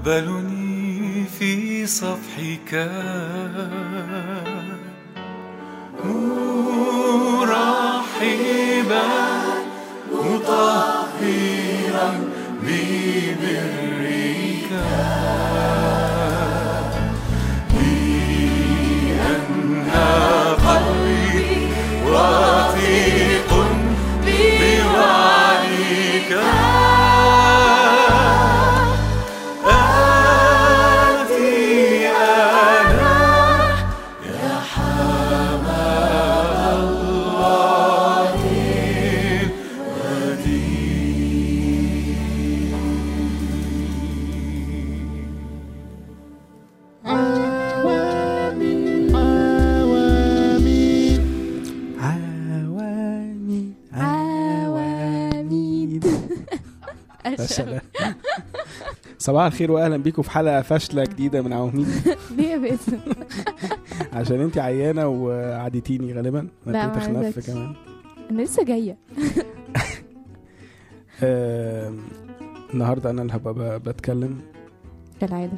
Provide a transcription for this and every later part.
تقبلني في صفحك مرحبا مطهرا ببرك لأن قلبي واثق بوعدك آتي أنا يا حمل الله عوامي عواميد يا سلام صباح الخير واهلا بيكم في حلقه فاشله جديده من عواميد ليه يا باسم عشان انت عيانه وعديتيني غالبا لا، انت ما تخنف عايزكش. كمان انا لسه جايه آم، النهارده انا اللي هبقى ب- بتكلم كالعاده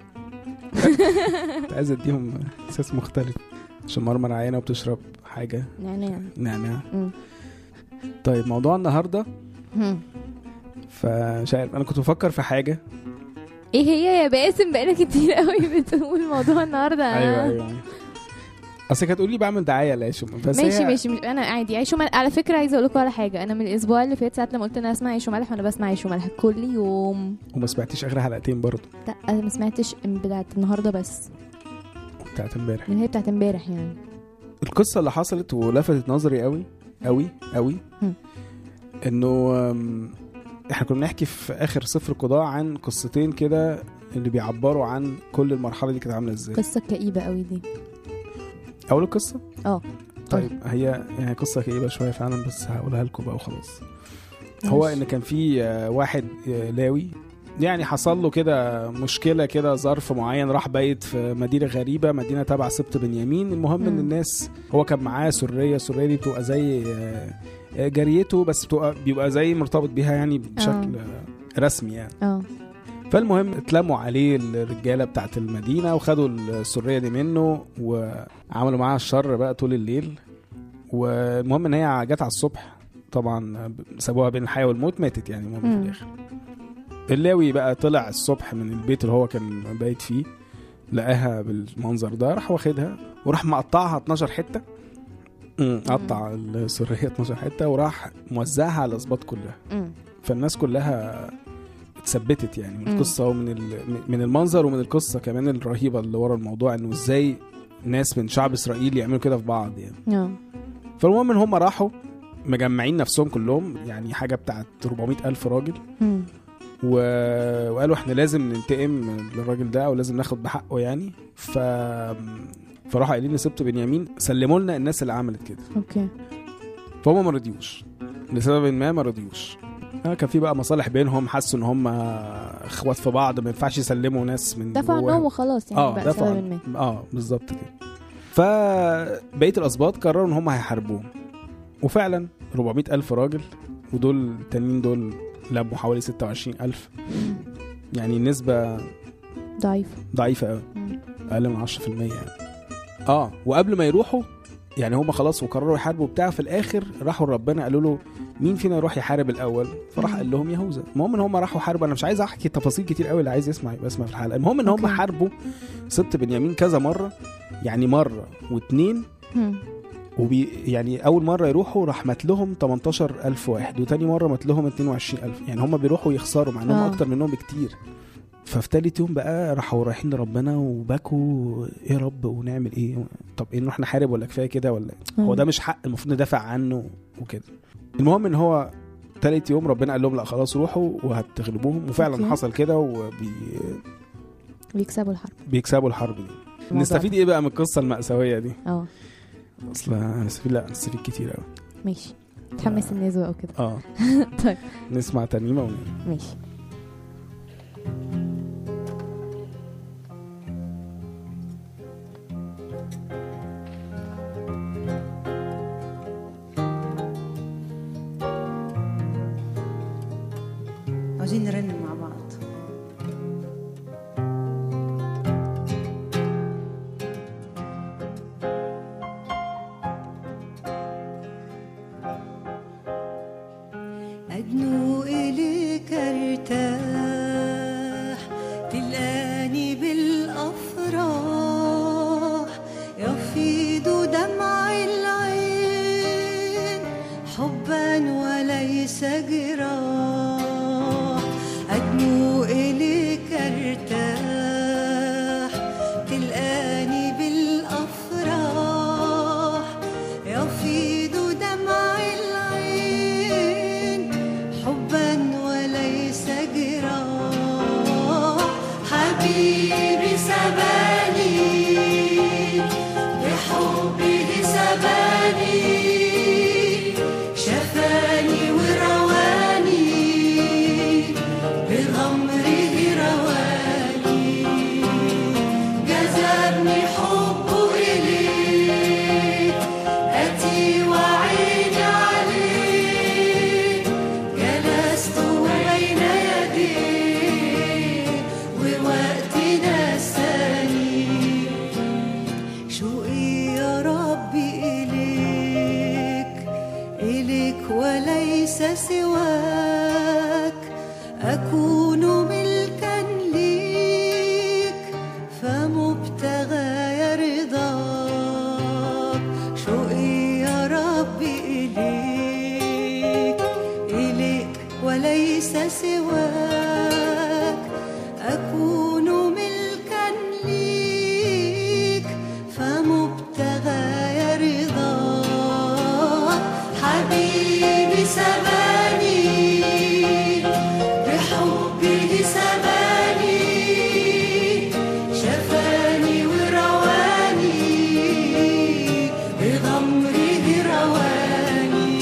كنت عايز اديهم احساس مختلف عشان مرمر عيانه وبتشرب حاجه نعناع نعناع مم. طيب موضوع النهارده مم. فمش عارف انا كنت بفكر في حاجه ايه هي يا باسم بقالك كتير قوي بتقول موضوع النهارده ايوه ايوه اصل كانت تقولي بعمل دعايه لعيشهم بس ماشي هي ماشي مش انا عادي عيش وملح على فكره عايزه اقول لكم على حاجه انا من الاسبوع اللي فات ساعه لما قلت انا اسمع عيش وملح وانا بسمع عيش وملح كل يوم وما سمعتيش اخر حلقتين برضه لا انا ما سمعتش بتاعت النهارده بس بتاعت امبارح اللي هي بتاعت امبارح يعني القصه اللي حصلت ولفتت نظري قوي قوي قوي هم. انه أم، احنا كنا بنحكي في اخر صفر قضاء عن قصتين كده اللي بيعبروا عن كل المرحله دي كانت عامله ازاي قصه كئيبه قوي دي اول القصه اه. طيب هي يعني قصه كئيبه شويه فعلا بس هقولها لكم بقى وخلاص هو ماشي. ان كان في آه، واحد آه، لاوي يعني حصل له كده مشكله كده ظرف معين راح بايت في مدينه غريبه مدينه تبع سبط بنيامين المهم ان مم. الناس هو كان معاه سريه السريه دي بتبقى زي آه، آه، جاريته بس بتبقى بيبقى زي مرتبط بيها يعني بشكل آه، رسمي يعني اه فالمهم اتلموا عليه الرجاله بتاعت المدينه وخدوا السريه دي منه وعملوا معاها الشر بقى طول الليل والمهم ان هي جت على الصبح طبعا سابوها بين الحياه والموت ماتت يعني المهم في مم. الاخر اللاوي بقى طلع الصبح من البيت اللي هو كان بايت فيه لقاها بالمنظر ده راح واخدها وراح مقطعها 12 حته مم، قطع السريه 12 حته وراح موزعها على الاسباط كلها مم. فالناس كلها اتثبتت يعني من مم. القصه ومن ال- من المنظر ومن القصه كمان الرهيبه اللي ورا الموضوع انه ازاي ناس من شعب اسرائيل يعملوا كده في بعض يعني اه فالمهم ان هم راحوا مجمعين نفسهم كلهم يعني حاجه بتاعت 400 الف راجل مم. و... وقالوا احنا لازم ننتقم للراجل ده او لازم ناخد بحقه يعني ف فراحوا قايلين لسبط بنيامين سلموا لنا الناس اللي عملت كده اوكي فهم ما رضيوش لسبب ما ما رضيوش آه، كان في بقى مصالح بينهم حسوا ان هم اخوات في بعض ما ينفعش يسلموا ناس من دفع جواهم. النوم وخلاص يعني اه بقى دفع سبب ما اه بالظبط كده فبقيه الاسباط قرروا ان هم هيحاربوهم وفعلا 400 الف راجل ودول التانيين دول لموا حوالي 26 الف يعني نسبه ضعيف ضعيفه قوي مم. اقل من 10% يعني اه وقبل ما يروحوا يعني هم خلاص وقرروا يحاربوا بتاع في الاخر راحوا لربنا قالوا له مين فينا يروح يحارب الاول فراح مم. قال لهم يهوذا المهم ان هم راحوا حاربوا انا مش عايز احكي تفاصيل كتير قوي اللي عايز يسمع يبقى يسمع في الحلقه المهم ان هم أوكي. حاربوا سبط بنيامين كذا مره يعني مره واتنين مم. وبي يعني اول مره يروحوا راح مات لهم 18000 واحد وتاني مره مات لهم 22000 يعني هم بيروحوا يخسروا مع انهم آه. اكتر منهم بكتير ففي تالت يوم بقى راحوا رايحين لربنا وبكوا ايه يا رب ونعمل ايه طب ايه نروح نحارب ولا كفايه كده ولا إيه؟ هو ده مش حق المفروض ندافع عنه وكده المهم ان هو تالت يوم ربنا قال لهم لا خلاص روحوا وهتغلبوهم وفعلا أوكي. حصل كده بيكسبوا الحرب وبيكسبوا الحرب دي الموضوع نستفيد ده. ايه بقى من القصه المأساويه دي اه اصل هنستفيد لا هنستفيد كتير قوي ماشي تحمس الناس بقى وكده اه طيب نسمع ترنيمه ونرجع ماشي عاوزين نرنم مع بعض حبيبي سباني بحبه سباني شفاني ورواني بغمره رواني جذبني حبه إليك أتي وعيني عليك جلست بين يديك ووقتي نساني شوقي يا ربي إليك إليك وليس سواك أكون ملكا ليك فمبتغى رضاك شوقي يا ربي إليك إليك وليس سواك أكون ملكا ليك فمبتغى رضاك حبيبي سباني بحبه سباني شفاني ورواني بغمره رواني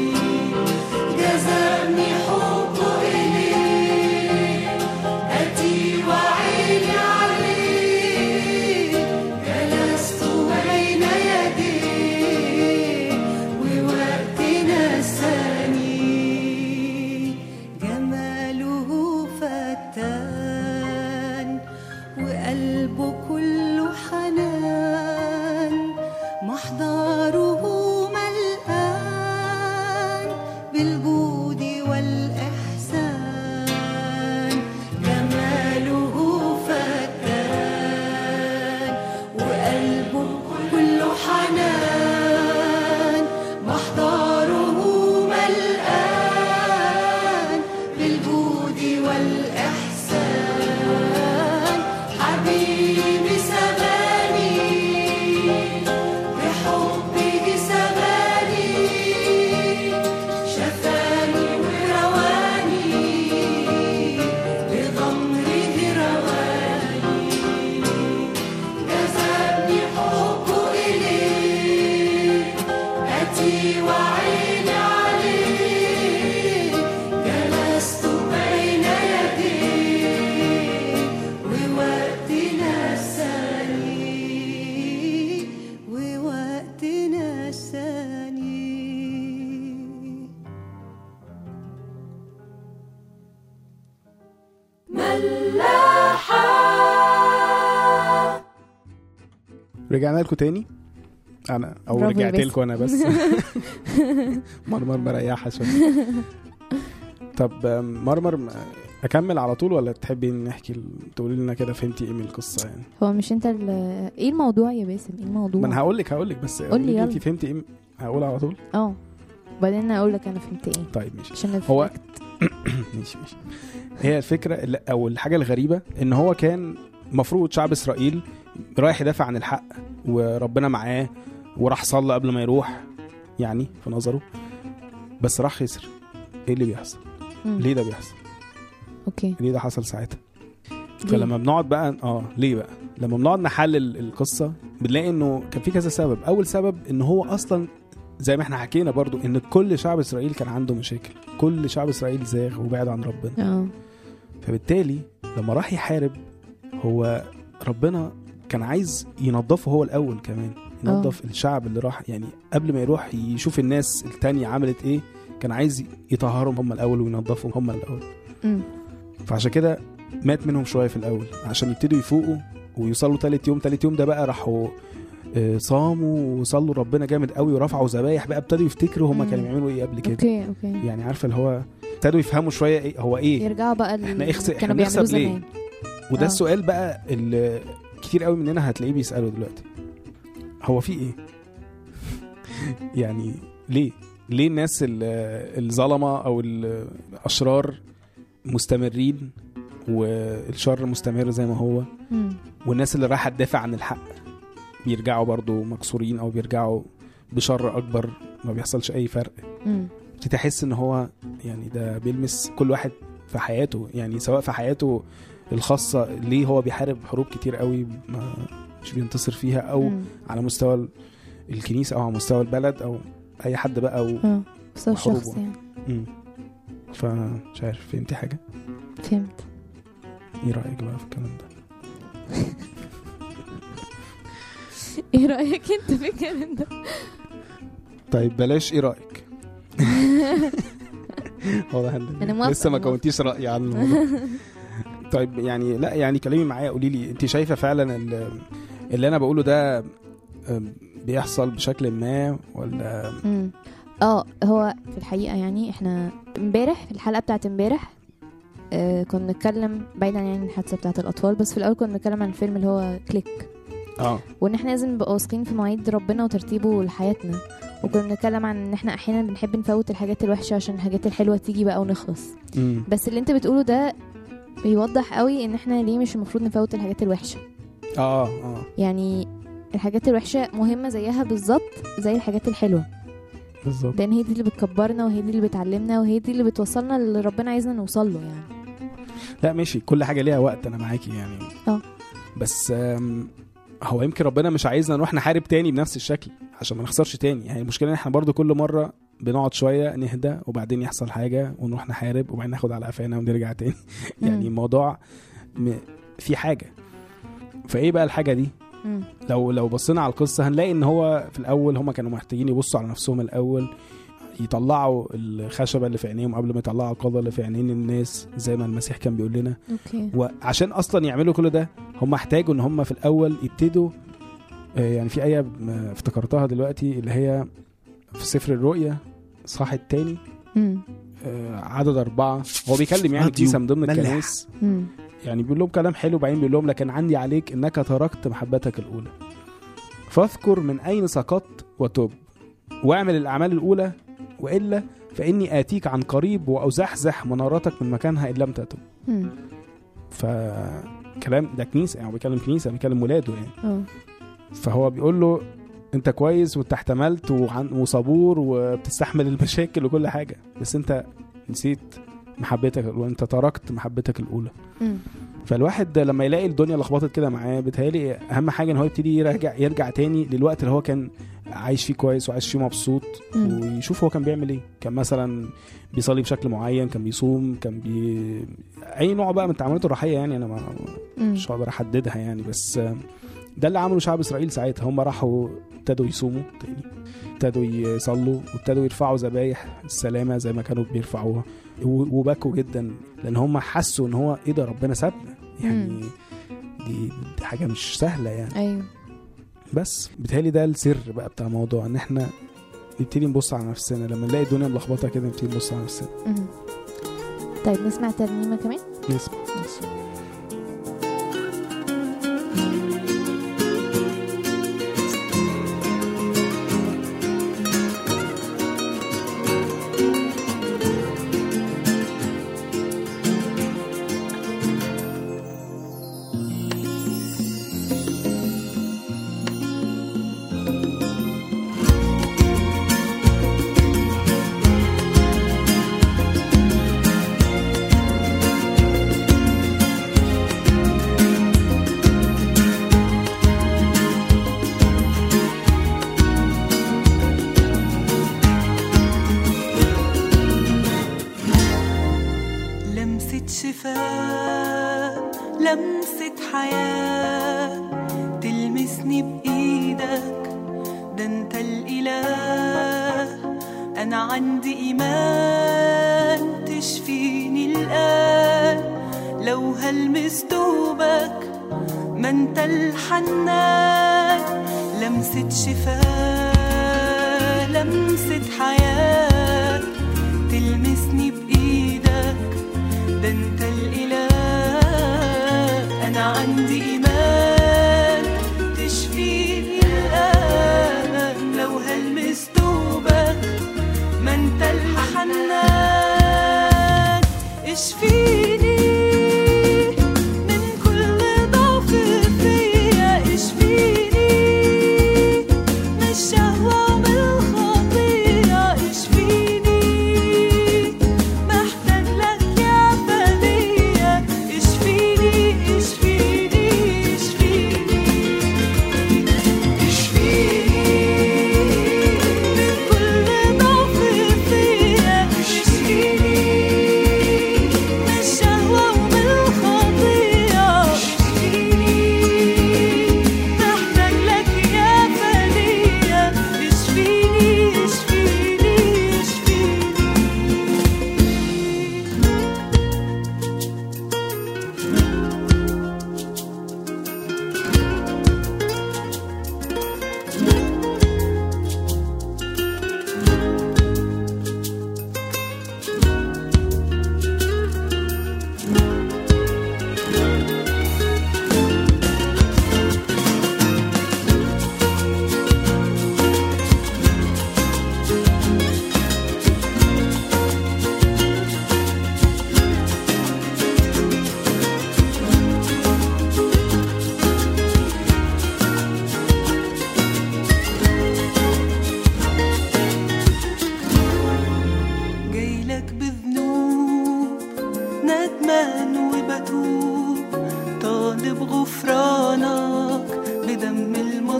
جذبني حبه إليك أتي وعيني عليك جلست بين يديك ووقتي نساني جماله فتان وقلبه كله حنان محضره ملآن بالجود والإحسان جماله فتان وقلبه كله حنان محضره ملآن بالجود والإحسان حبيبي سباني بحبه سباني شفاني ورواني بغمره رواني جذبني حبه إليك أتي وعيني عليك جلست بين يديك ووقتي نساني ووقتي نساني ملاحة رجعنا لكم تاني انا او برافو يا رجعت باسم. لكم انا بس مرمر مريحه شويه طب آم، مرمر م- اكمل على طول ولا تحبي نحكي ال- تقولي لنا كده فهمتي ايه من القصه يعني هو مش انت ال ايه الموضوع يا باسم ايه الموضوع ما انا هقول لك هقول لك بس قولي قولي يلا. انت فهمتي ايه م- هقول على طول اه وبعدين انا اقول لك انا فهمت ايه طيب ماشي عشان هو أفرق. ماشي ماشي هي الفكره اللي- او الحاجه الغريبه ان هو كان المفروض شعب اسرائيل رايح يدافع عن الحق وربنا معاه وراح صلى قبل ما يروح يعني في نظره بس راح خسر ايه اللي بيحصل مم. ليه ده بيحصل اوكي ليه ده حصل ساعتها ليه؟ فلما بنقعد بقى اه ليه بقى لما بنقعد نحلل القصه بنلاقي انه كان في كذا سبب اول سبب ان هو اصلا زي ما احنا حكينا برضو ان كل شعب اسرائيل كان عنده مشاكل كل شعب اسرائيل زاغ وبعد عن ربنا اه فبالتالي لما راح يحارب هو ربنا كان عايز ينظفه هو الاول كمان ينظف الشعب اللي راح يعني قبل ما يروح يشوف الناس التانية عملت ايه كان عايز يطهرهم هم الاول وينظفهم هم الاول مم. فعشان كده مات منهم شويه في الاول عشان يبتدوا يفوقوا ويوصلوا تالت يوم تالت يوم ده بقى راحوا آه، صاموا وصلوا ربنا جامد قوي ورفعوا ذبايح بقى ابتدوا يفتكروا هم مم. كانوا بيعملوا ايه قبل كده اوكي اوكي يعني عارفه اللي هو ابتدوا يفهموا شويه ايه هو ايه يرجعوا بقى ال- احنا اخس- كانوا احنا بيعملوه بنكسب ليه؟ زمان وده آه. السؤال بقى اللي كتير قوي مننا هتلاقيه بيساله دلوقتي هو في ايه يعني ليه ليه الناس ال- الظلمه او الاشرار مستمرين والشر مستمر زي ما هو مم. والناس اللي رايحه تدافع عن الحق بيرجعوا برضو مكسورين او بيرجعوا بشر اكبر ما بيحصلش اي فرق مم. ابتدي احس ان هو يعني ده بيلمس كل واحد في حياته يعني سواء في حياته الخاصه ليه هو بيحارب حروب كتير قوي ما مش بينتصر فيها او مم. على مستوى ال- الكنيسه او على مستوى البلد او اي حد بقى او اه بس هو وحروبه. الشخص يعني مم. فمش عارف فهمتي حاجه فهمت ايه رايك بقى في الكلام ده ايه رايك انت في الكلام ده طيب بلاش ايه رايك واضح ان أنا موافقة، لسه ما موافقة. كونتيش راي عن الموضوع طيب يعني لا يعني كلمي معايا قولي لي انت شايفه فعلا ال- اللي انا بقوله ده أم، بيحصل بشكل ما ولا مم. اه هو في الحقيقه يعني احنا امبارح في الحلقه بتاعت امبارح آه كنا بنتكلم بعيدا يعني عن الحادثه بتاعت الاطفال بس في الاول كنا بنتكلم عن الفيلم اللي هو كليك اه وان احنا لازم نبقى واثقين في مواعيد ربنا وترتيبه لحياتنا وكنا بنتكلم عن ان احنا احيانا بنحب نفوت الحاجات الوحشه عشان الحاجات الحلوه تيجي بقى ونخلص امم بس اللي انت بتقوله ده بيوضح قوي ان احنا ليه مش المفروض نفوت الحاجات الوحشه اه اه يعني الحاجات الوحشه مهمه زيها بالظبط زي الحاجات الحلوه بالظبط لان هي دي اللي بتكبرنا وهي دي اللي بتعلمنا وهي دي اللي بتوصلنا اللي ربنا عايزنا نوصل له يعني لا ماشي كل حاجه ليها وقت انا معاكي يعني اه. بس آم، هو يمكن ربنا مش عايزنا نروح نحارب تاني بنفس الشكل عشان ما نخسرش تاني يعني المشكله ان احنا برضو كل مره بنقعد شويه نهدى وبعدين يحصل حاجه ونروح نحارب وبعدين ناخد على قفانا ونرجع تاني يعني مم. الموضوع م... في حاجه فايه بقى الحاجه دي مم. لو لو بصينا على القصه هنلاقي ان هو في الاول هم كانوا محتاجين يبصوا على نفسهم الاول يطلعوا الخشبه اللي في عينيهم قبل ما يطلعوا القضاء اللي في عينين الناس زي ما المسيح كان بيقول لنا اوكي وعشان اصلا يعملوا كل ده هم احتاجوا ان هم في الاول يبتدوا آه، يعني في ايه م- افتكرتها دلوقتي اللي هي في سفر الرؤيا صح التاني مم. آه، عدد أربعة هو بيكلم يعني راديو كنيسة من ضمن ملح. الكنائس مم. يعني بيقول لهم كلام حلو بعدين بيقول لهم لكن عندي عليك انك تركت محبتك الاولى فاذكر من اين سقطت وتب واعمل الاعمال الاولى والا فاني اتيك عن قريب وازحزح منارتك من مكانها ان لم تتب مم. فكلام ده كنيسه يعني هو بيكلم كنيسه بيكلم ولاده يعني اه فهو بيقول له انت كويس وانت احتملت وعن- وصبور وبتستحمل المشاكل وكل حاجه بس انت نسيت محبتك وانت تركت محبتك الاولى مم. فالواحد لما يلاقي الدنيا لخبطت كده معاه بيتهيألي اهم حاجه ان هو يبتدي يرجع يرجع تاني للوقت اللي هو كان عايش فيه كويس وعايش فيه مبسوط مم. ويشوف هو كان بيعمل ايه كان مثلا بيصلي بشكل معين كان بيصوم كان بي اي نوع بقى من التعاملات الروحيه يعني انا ما مم. مش هقدر احددها يعني بس ده اللي عمله شعب اسرائيل ساعتها هم راحوا ابتدوا يصوموا تاني ابتدوا يصلوا وابتدوا يرفعوا ذبايح السلامه زي ما كانوا بيرفعوها و- وبكوا جدا لان هم حسوا ان هو ايه ده ربنا سابنا يعني مم. دي, دي حاجه مش سهله يعني ايوه بس بيتهيألي ده السر بقى بتاع الموضوع ان احنا نبتدي نبص على نفسنا لما نلاقي الدنيا ملخبطه كده نبتدي نبص على نفسنا مم. طيب نسمع ترنيمه كمان نسمع ماشي لمسة شفاء لمسة حياة تلمسني بإيدك ده انت الإله أنا عندي إيمان تشفيني الآن لو هلمس دوبك ما انت الحنان لمسة شفاء لمسة حياة تلمسني بإيدك ده انت الإله أنا عندي إيمان تشفيني الآن لو هلمس دوبك ما انت الحنان اشفيني من كل ضعف فيا اشفيني من الشهوة ومن الخطية اشفيني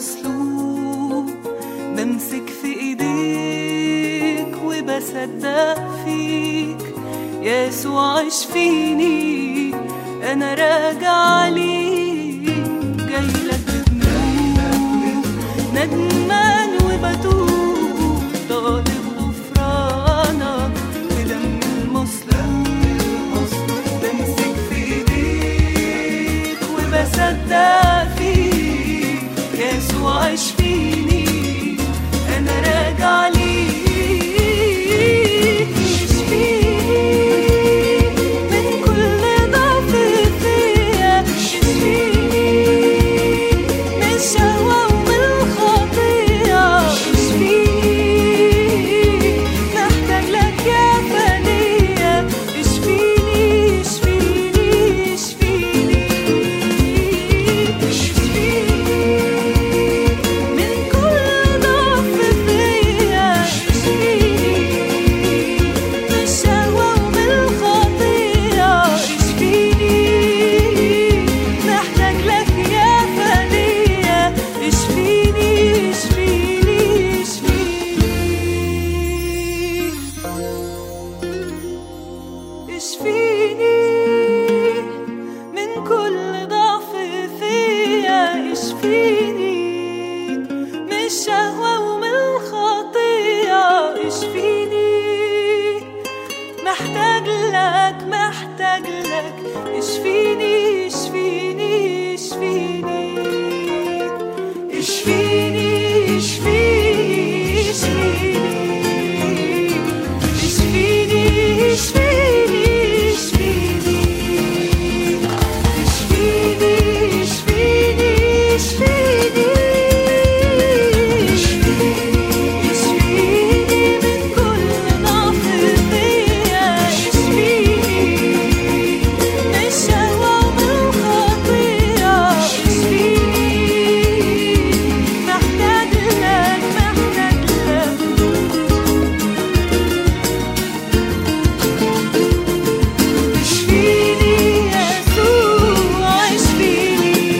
المصلوب بمسك في ايديك وبصدق فيك يسوع اشفيني انا راجع ليك جاي لك بذنوب ندمان وبتوب طالب غفرانك بدم المصلوب بمسك في ايديك وبصدق فيك يسوع اشفيني انا راجع ليك اشفيني من كل ضعف فيا اشفيني من الشهوة ومن الخطية اشفيني محتاج لك يا فدية اشفيني اشفيني اشفيني اشفيني من كل ضعف فيا اشفيني من الشهوة ومن الخطية اشفيني محتاج لك يا فدية اشفيني اشفيني اشفيني اشفيني من كل ضعف فيا اشفيني من الشهوة ومن الخطية اشفيني محتاج لك محتاج لك اشفيني اشفيني اشفيني اشفيني اشفيني اشفيني اشفيني اشفيني اشفيني اشفيني اشفيني اشفيني اشفيني من كل ضعف فيا اشفيني من الشهوة ومن الخطية اشفيني محتاج لك محتاج لك اشفيني يسوع اشفيني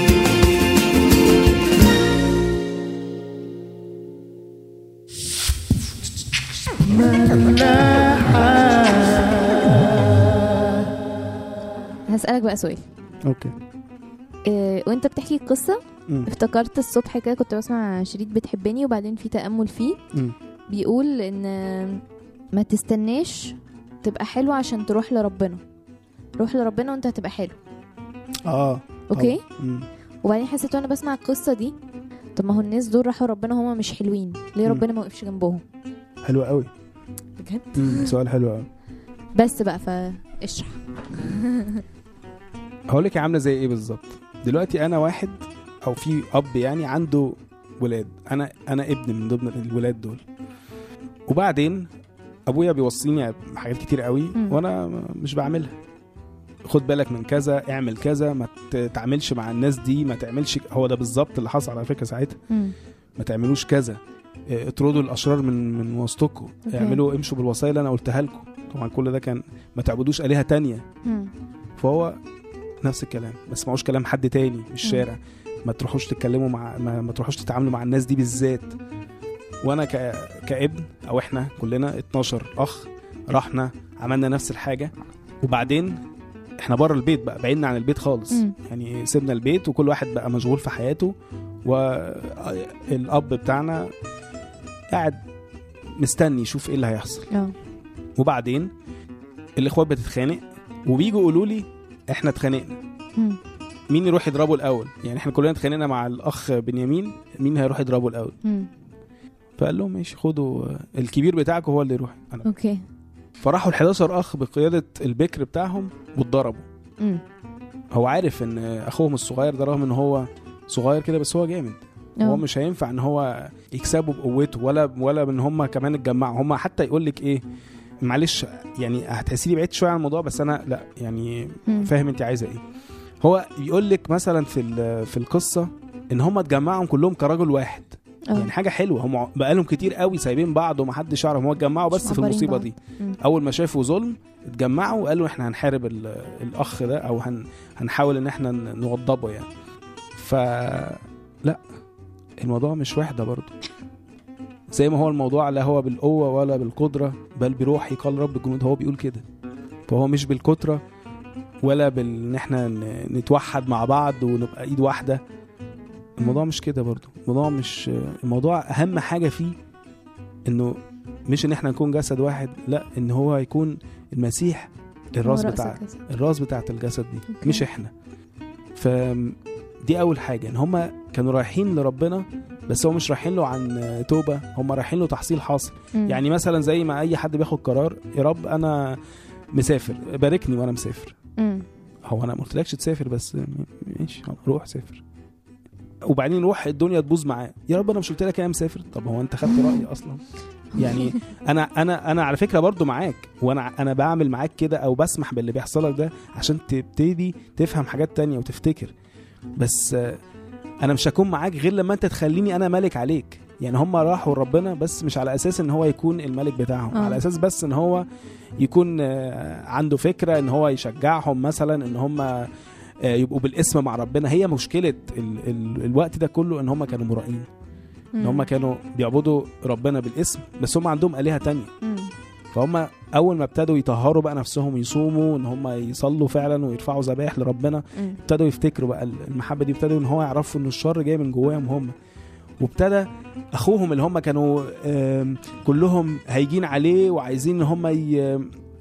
هسألك بقى سؤال اوكي إيه وانت بتحكي القصة مم. افتكرت الصبح كده كنت بسمع شريط بتحبني وبعدين في تأمل فيه مم. بيقول ان ما تستناش تبقى حلو عشان تروح لربنا روح لربنا وانت هتبقى حلو اه اوكي طبعا. مم. وبعدين حسيت وانا بسمع القصة دي طب ما هو الناس دول راحوا ربنا هما مش حلوين ليه مم. ربنا ما وقفش جنبهم حلو قوي بجد مم. سؤال حلو قوي بس بقى فاشرح هقول لك عامله زي ايه بالظبط دلوقتي انا واحد او في اب يعني عنده ولاد انا انا ابن من ضمن الولاد دول وبعدين ابويا بيوصيني بحاجات كتير قوي مم. وانا مش بعملها خد بالك من كذا اعمل كذا ما تتعاملش مع الناس دي ما تعملش هو ده بالظبط اللي حصل على فكره ساعتها مم. ما تعملوش كذا اه، اطردوا الاشرار من من وسطكم أوكي. اعملوا امشوا بالوصايا اللي انا قلتها لكم طبعا كل ده كان ما تعبدوش الهه تانية مم. فهو نفس الكلام ما تسمعوش كلام حد تاني في الشارع ما تروحوش تتكلموا مع ما, ما تروحوش تتعاملوا مع الناس دي بالذات وانا ك... كابن او احنا كلنا 12 اخ رحنا عملنا نفس الحاجه وبعدين احنا بره البيت بقى بعدنا عن البيت خالص مم. يعني سيبنا البيت وكل واحد بقى مشغول في حياته والاب بتاعنا قاعد مستني يشوف ايه اللي هيحصل اه وبعدين الاخوات بتتخانق وبيجوا يقولوا لي احنا اتخانقنا مم. مين يروح يضربه الاول يعني احنا كلنا اتخانقنا مع الاخ بنيامين مين هيروح يضربه الاول مم. فقال لهم ماشي خدوا الكبير بتاعكم هو اللي يروح أنا. اوكي فراحوا ال 11 اخ بقياده البكر بتاعهم واتضربوا مم. هو عارف ان اخوهم الصغير ده رغم ان هو صغير كده بس هو جامد هو اه مش هينفع ان هو يكسبوا بقوته ولا ولا ان هم كمان اتجمعوا هم حتى يقول لك ايه معلش يعني هتحسي لي بعيد شويه عن الموضوع بس انا لا يعني مم. فاهم انت عايزه ايه هو يقول لك مثلا في ال- في القصه ان هم اتجمعوا كلهم كرجل واحد اه يعني حاجه حلوه هم بقالهم كتير قوي سايبين بعض ومحدش يعرف هم اتجمعوا بس مش في معبرين المصيبه بعض. دي مم. اول ما شافوا ظلم اتجمعوا وقالوا احنا هنحارب ال- الاخ ده او هن هنحاول ان احنا ن- نوضبه يعني ف لا الموضوع مش وحده برضو زي ما هو الموضوع لا هو بالقوه ولا بالقدره بل بروحي قال رب الجنود هو بيقول كده فهو مش بالكتره ولا بال ان احنا ن- نتوحد مع بعض ونبقى ايد واحده الموضوع مش كده برضو الموضوع مش الموضوع اهم حاجه فيه انه مش ان احنا نكون جسد واحد لا ان هو يكون المسيح الراس هو رأس بتاع الجسد. الراس بتاعت الجسد دي أوكي. مش احنا ف دي اول حاجه ان هم كانوا رايحين لربنا بس هو مش رايحين له عن توبه هم رايحين له تحصيل حاصل مم. يعني مثلا زي ما اي حد بياخد قرار يا رب انا مسافر باركني وانا مسافر مم. هو انا ما قلتلكش تسافر بس ماشي روح سافر وبعدين روح الدنيا تبوظ معاه يا رب انا مش قلت لك انا مسافر طب هو انت خدت رايي اصلا يعني انا انا انا على فكره برضو معاك وانا انا بعمل معاك كده او بسمح باللي بيحصل لك ده عشان تبتدي تفهم حاجات تانية وتفتكر بس آه، انا مش هكون معاك غير لما انت تخليني انا ملك عليك يعني هم راحوا لربنا بس مش على اساس ان هو يكون الملك بتاعهم آه. على اساس بس ان هو يكون آه، عنده فكره ان هو يشجعهم مثلا ان هم آه، يبقوا بالاسم مع ربنا هي مشكله ال ال الوقت ده كله ان هم كانوا مرائين ان مم. هم كانوا بيعبدوا ربنا بالاسم بس هم عندهم الهه تانية مم. فهم اول ما ابتدوا يطهروا بقى نفسهم يصوموا ان هم يصلوا فعلا ويرفعوا ذبائح لربنا مم. ابتدوا يفتكروا بقى المحبه دي ابتدوا ان هو يعرفوا ان الشر جاي من جواهم هم وابتدى اخوهم اللي هم كانوا آم، كلهم هايجين عليه وعايزين ان هم ي-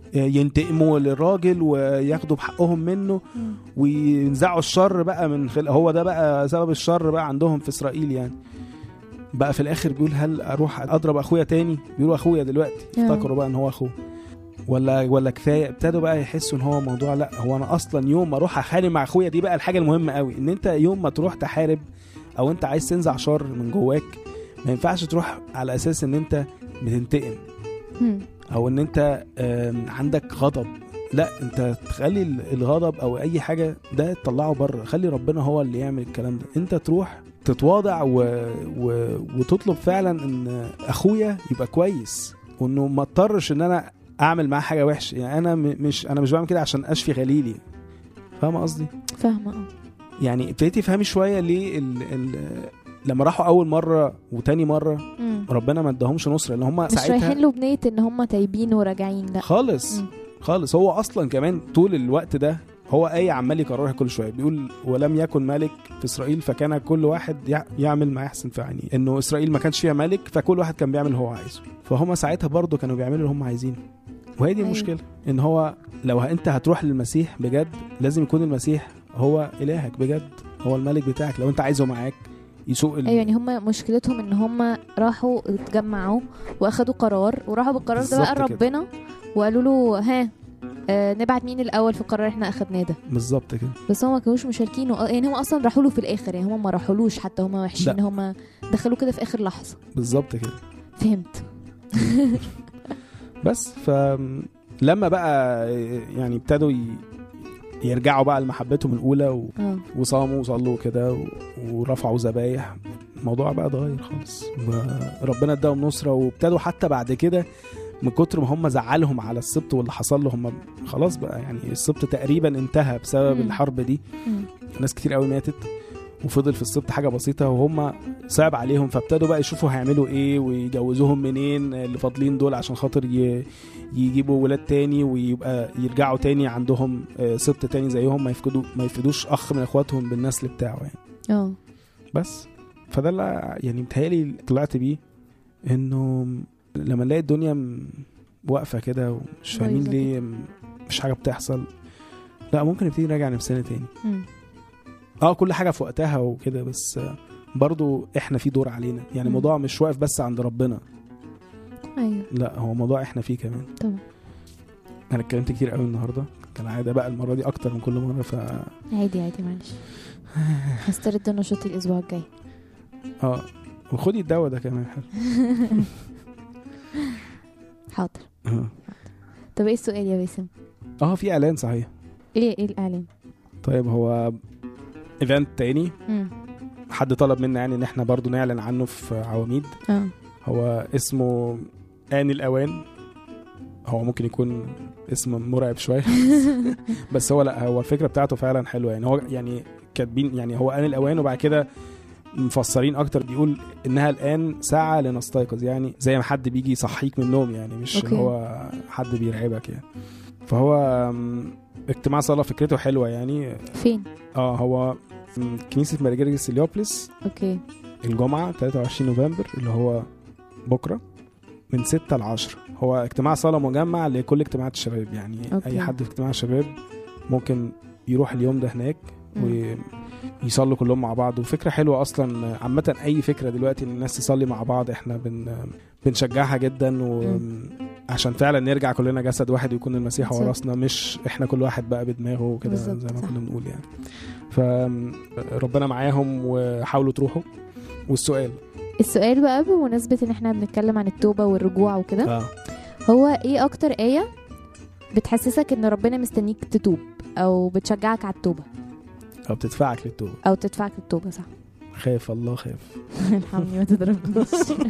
ينتقموا للراجل وياخدوا بحقهم منه مم. وينزعوا الشر بقى من خلق هو ده بقى سبب الشر بقى عندهم في اسرائيل يعني بقى في الاخر بيقول هل اروح اضرب اخويا تاني بيقولوا اخويا دلوقتي آه. افتكروا بقى ان هو اخوه ولا ولا كفايه ابتدوا بقى يحسوا ان هو موضوع لا هو انا اصلا يوم ما اروح احارب مع اخويا دي بقى الحاجه المهمه قوي ان انت يوم ما تروح تحارب او انت عايز تنزع شر من جواك ما ينفعش تروح على اساس ان انت بتنتقم مم. او ان انت آم، عندك غضب لا انت تخلي ال- الغضب او اي حاجه ده تطلعه بره خلي ربنا هو اللي يعمل الكلام ده انت تروح تتواضع و... و... وتطلب فعلا ان اخويا يبقى كويس وانه ما اضطرش ان انا اعمل معاه حاجه وحشه يعني انا م... مش انا مش بعمل كده عشان اشفي غليلي فاهم قصدي فاهمه اه يعني ابتديتي تفهمي شويه ليه ال... ال... لما راحوا اول مره وتاني مره مم. ربنا ما اداهمش نصره لان هم مش ساعتها رايحين له بنيه ان هم تايبين وراجعين لا خالص مم. خالص هو اصلا كمان طول الوقت ده هو اي عمال يكررها كل شويه بيقول ولم يكن ملك في اسرائيل فكان كل واحد يع- يعمل ما يحسن في عينيه انه اسرائيل ما كانش فيها ملك فكل واحد كان بيعمل اللي هو عايزه فهم ساعتها برضه كانوا بيعملوا اللي هم عايزينه وهي دي أيوة. المشكله ان هو لو انت هتروح للمسيح بجد لازم يكون المسيح هو الهك بجد هو الملك بتاعك لو انت عايزه معاك يسوق ال... ايوه يعني هم مشكلتهم ان هم راحوا اتجمعوا واخدوا قرار وراحوا بالقرار ده بقى بالظبط كده. ربنا وقالوا له ها آه نبعت مين الاول في القرار احنا اخدناه ده بالظبط كده بس هم ما كانوش مشاركينه آه، يعني هم اصلا راحوا له في الاخر يعني هم ما راحولوش حتى هم وحشين لا. هم دخلوه كده في اخر لحظه بالظبط كده فهمت بس ف لما بقى يعني ابتدوا ي... يرجعوا بقى لمحبتهم الاولى و... اه وصاموا وصلوا كده و... ورفعوا ذبايح الموضوع بقى اتغير خالص ربنا اداهم نصره وابتدوا حتى بعد كده من كتر ما هم زعلهم على السبط واللي حصل لهم خلاص بقى يعني السبط تقريبا انتهى بسبب مم. الحرب دي مم. ناس كتير قوي ماتت وفضل في السبط حاجه بسيطه وهم صعب عليهم فابتدوا بقى يشوفوا هيعملوا ايه ويجوزوهم منين اللي فاضلين دول عشان خاطر ي... يجيبوا ولاد تاني ويبقى يرجعوا تاني عندهم آه، سبط تاني زيهم ما يفقدوا ما يفقدوش اخ من اخواتهم بالنسل بتاعه يعني اه بس فده اللي يعني متهيألي طلعت بيه انه لما نلاقي الدنيا م- واقفه كده ومش فاهمين بايظة ليه م- مش حاجه بتحصل لا ممكن نبتدي نراجع نفسنا تاني مم. اه كل حاجه في وقتها وكده بس آه، برضو احنا في دور علينا يعني مم. الموضوع مش واقف بس عند ربنا ايوه لا هو موضوع احنا فيه كمان طبعا انا اتكلمت كتير قوي النهارده كالعاده بقى المره دي اكتر من كل مره ف عادي عادي معلش هسترد نشاطي الاسبوع الجاي اه وخدي الدواء ده كمان حلو حاضر اه طب ايه السؤال يا باسم اه في اعلان صحيح ايه ايه الاعلان طيب هو ايفنت تاني مم. حد طلب منا يعني ان احنا برضو نعلن عنه في عواميد اه هو اسمه آن الأوان هو ممكن يكون اسم مرعب شوية بس هو لا هو الفكرة بتاعته فعلا حلوة يعني هو يعني كاتبين يعني هو آن الأوان وبعد كده مفسرين اكتر بيقول انها الان ساعه لنستيقظ يعني زي ما حد بيجي يصحيك من النوم يعني مش أوكي. اللي هو حد بيرعبك يعني فهو آم، اجتماع صلاه فكرته حلوه يعني فين اه هو م، كنيسه مارجريس اليوبلس اوكي الجمعه 23 نوفمبر اللي هو بكره من 6 ل 10 هو اجتماع صلاه مجمع لكل اجتماعات الشباب يعني أوكي. اي حد في اجتماع شباب ممكن يروح اليوم ده هناك مم. ويصلوا كلهم مع بعض وفكره حلوه اصلا عامه اي فكره دلوقتي ان الناس تصلي مع بعض احنا بن بنشجعها جدا وعشان فعلا نرجع كلنا جسد واحد ويكون المسيح هو بالظبط. راسنا مش احنا كل واحد بقى بدماغه وكده بالظبط، زي ما صح. كنا بنقول يعني فربنا معاهم وحاولوا تروحوا والسؤال السؤال بقى بمناسبة ان احنا بنتكلم عن التوبة والرجوع وكده اه هو ايه اكتر آية بتحسسك ان ربنا مستنيك تتوب او بتشجعك على التوبة او بتدفعك للتوبه او تدفعك للتوبة صح خاف الله خاف الحمد ما تضربنيش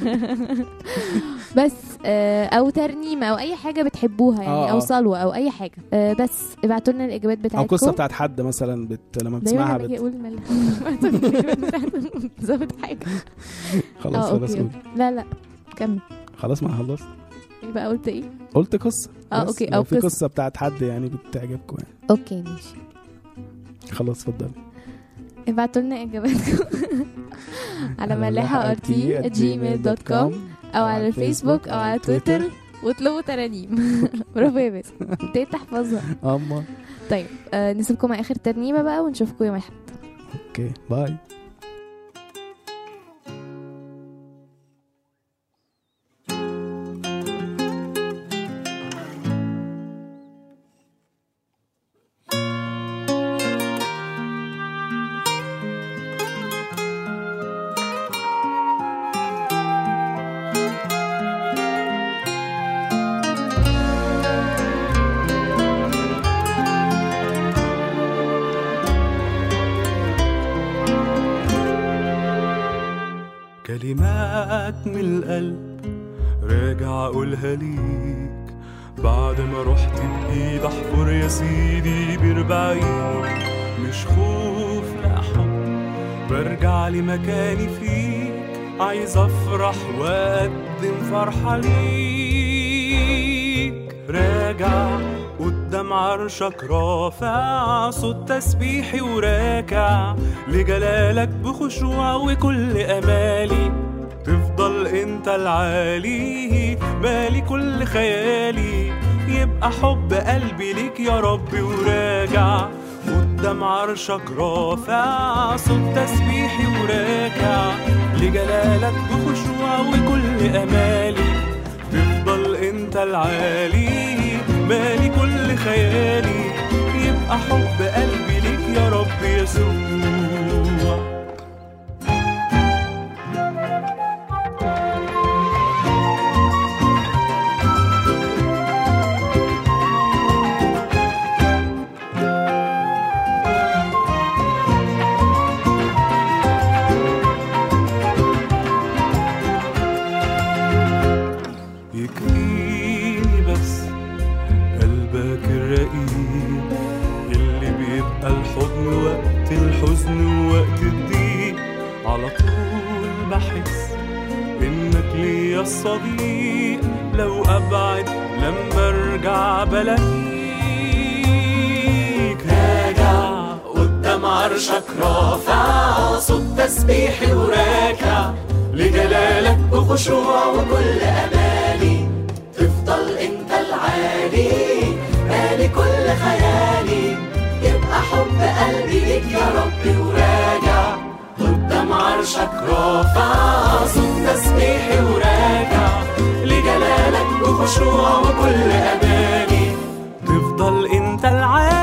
بس آه، او ترنيمة او اي حاجة بتحبوها يعني آه، او آه. صلوة او اي حاجة آه، بس ابعتوا لنا الاجابات او بتاعتكم قصه بتاعت حد مثلا بت... لما دايما بتسمعها لما اجي بت... اقول مل ابعتوا لنا الإجابات بتاعتكم زود حاجة خلاص اه خلاص اوكي قول أوكي. لا لا كمل خلاص ما خلصت ايه بقى قلت ايه قلت قصه اه بس اوكي لو او في قصة قصه بتاعت حد يعني بتعجبكم يعني اوكي ماشي خلاص اتفضل ابعتوا لنا اجاباتكم على ملاحة ارتي جيميل دوت كوم او على الفيسبوك او على تويتر واطلبوا ترانيم برافو يا باسم ابتديت تحفظها اما طيب آه نسيبكم مع اخر ترنيمه بقى ونشوفكم يوم الاحد اوكي باي كلمات من القلب راجع اقولها ليك بعد ما رحت بايد احفر يا سيدي بربعين مش خوف لا حب برجع لمكاني فيك عايز افرح واقدم فرحة ليك راجع قدام عرشك رافع صوت تسبيحي وراكع لجلالك بخشوع وكل امالي تفضل انت العالي مالي كل خيالي يبقى حب قلبي ليك يا ربي وراجع قدام عرشك رافع صوت تسبيحي وراكع لجلالك بخشوع وكل امالي تفضل انت العالي مالي كل خيالي يبقى حب قلبي ليك يا رب يسوع يكفيني بس قلبك الرقيق اللي بيبقى الحضن وقت الحزن ووقت الضيق على طول بحس انك ليا الصديق لو ابعد لما ارجع بلاقيك راجع قدام عرشك رافع صوت تسبيحي وراكع لجلالك بخشوع وكل امالي تفضل انت العالي مالي كل خيالي يبقى حب قلبي ليك يا ربي وراجع قدام عرشك رافع صوت تسبيحي وراجع لجلالك بخشوع وكل امالي تفضل انت العالي